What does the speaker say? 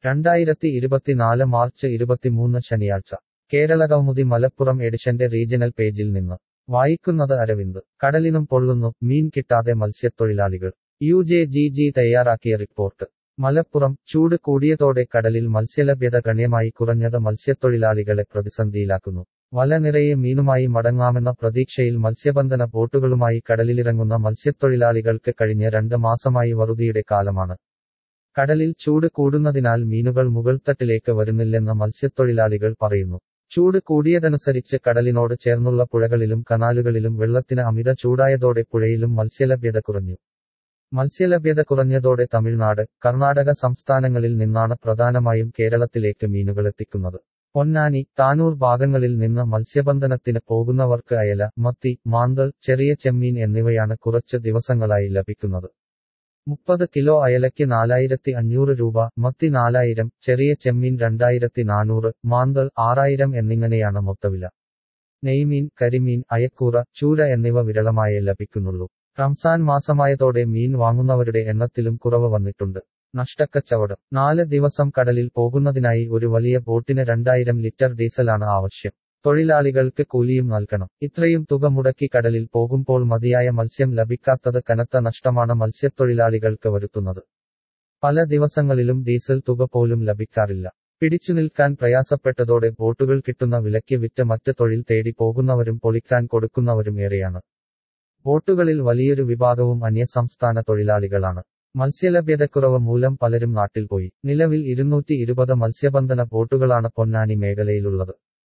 രണ്ടായിരത്തി ഇരുപത്തിനാല് മാർച്ച് ഇരുപത്തിമൂന്ന് ശനിയാഴ്ച കേരളകൗമുദി മലപ്പുറം എഡിഷന്റെ റീജിയണൽ പേജിൽ നിന്ന് വായിക്കുന്നത് അരവിന്ദ് കടലിനും പൊള്ളുന്നു മീൻ കിട്ടാതെ മത്സ്യത്തൊഴിലാളികൾ യു ജെ ജി ജി തയ്യാറാക്കിയ റിപ്പോർട്ട് മലപ്പുറം ചൂട് കൂടിയതോടെ കടലിൽ മത്സ്യലഭ്യത ഗണ്യമായി കുറഞ്ഞത് മത്സ്യത്തൊഴിലാളികളെ പ്രതിസന്ധിയിലാക്കുന്നു വല നിറയെ മീനുമായി മടങ്ങാമെന്ന പ്രതീക്ഷയിൽ മത്സ്യബന്ധന ബോട്ടുകളുമായി കടലിലിറങ്ങുന്ന മത്സ്യത്തൊഴിലാളികൾക്ക് കഴിഞ്ഞ രണ്ട് മാസമായി വറുതിയുടെ കാലമാണ് കടലിൽ ചൂട് കൂടുന്നതിനാൽ മീനുകൾ മുകൾത്തട്ടിലേക്ക് വരുന്നില്ലെന്ന് മത്സ്യത്തൊഴിലാളികൾ പറയുന്നു ചൂട് കൂടിയതനുസരിച്ച് കടലിനോട് ചേർന്നുള്ള പുഴകളിലും കനാലുകളിലും വെള്ളത്തിന് അമിത ചൂടായതോടെ പുഴയിലും മത്സ്യലഭ്യത കുറഞ്ഞു മത്സ്യലഭ്യത കുറഞ്ഞതോടെ തമിഴ്നാട് കർണാടക സംസ്ഥാനങ്ങളിൽ നിന്നാണ് പ്രധാനമായും കേരളത്തിലേക്ക് മീനുകളെത്തിക്കുന്നത് പൊന്നാനി താനൂർ ഭാഗങ്ങളിൽ നിന്ന് മത്സ്യബന്ധനത്തിന് പോകുന്നവർക്ക് അയല മത്തി മാന്തൽ ചെറിയ ചെമ്മീൻ എന്നിവയാണ് കുറച്ച് ദിവസങ്ങളായി ലഭിക്കുന്നത് മുപ്പത് കിലോ അയലയ്ക്ക് നാലായിരത്തി അഞ്ഞൂറ് രൂപ മത്തി നാലായിരം ചെറിയ ചെമ്മീൻ രണ്ടായിരത്തി നാനൂറ് മാന്തൽ ആറായിരം എന്നിങ്ങനെയാണ് മൊത്തവില നെയ്മീൻ കരിമീൻ അയക്കൂറ ചൂര എന്നിവ വിരളമായേ ലഭിക്കുന്നുള്ളൂ റംസാൻ മാസമായതോടെ മീൻ വാങ്ങുന്നവരുടെ എണ്ണത്തിലും കുറവ് വന്നിട്ടുണ്ട് നഷ്ടക്കച്ചവടം നാല് ദിവസം കടലിൽ പോകുന്നതിനായി ഒരു വലിയ ബോട്ടിന് രണ്ടായിരം ലിറ്റർ ഡീസലാണ് ആവശ്യം തൊഴിലാളികൾക്ക് കൂലിയും നൽകണം ഇത്രയും തുക മുടക്കി കടലിൽ പോകുമ്പോൾ മതിയായ മത്സ്യം ലഭിക്കാത്തത് കനത്ത നഷ്ടമാണ് മത്സ്യത്തൊഴിലാളികൾക്ക് വരുത്തുന്നത് പല ദിവസങ്ങളിലും ഡീസൽ തുക പോലും ലഭിക്കാറില്ല പിടിച്ചു നിൽക്കാൻ പ്രയാസപ്പെട്ടതോടെ ബോട്ടുകൾ കിട്ടുന്ന വിലയ്ക്ക് വിറ്റ് മറ്റ് തൊഴിൽ തേടി പോകുന്നവരും പൊളിക്കാൻ കൊടുക്കുന്നവരും ഏറെയാണ് ബോട്ടുകളിൽ വലിയൊരു വിഭാഗവും അന്യസംസ്ഥാന തൊഴിലാളികളാണ് മത്സ്യലഭ്യതക്കുറവ് മൂലം പലരും നാട്ടിൽ പോയി നിലവിൽ ഇരുന്നൂറ്റി ഇരുപത് മത്സ്യബന്ധന ബോട്ടുകളാണ് പൊന്നാനി മേഖലയിലുള്ളത്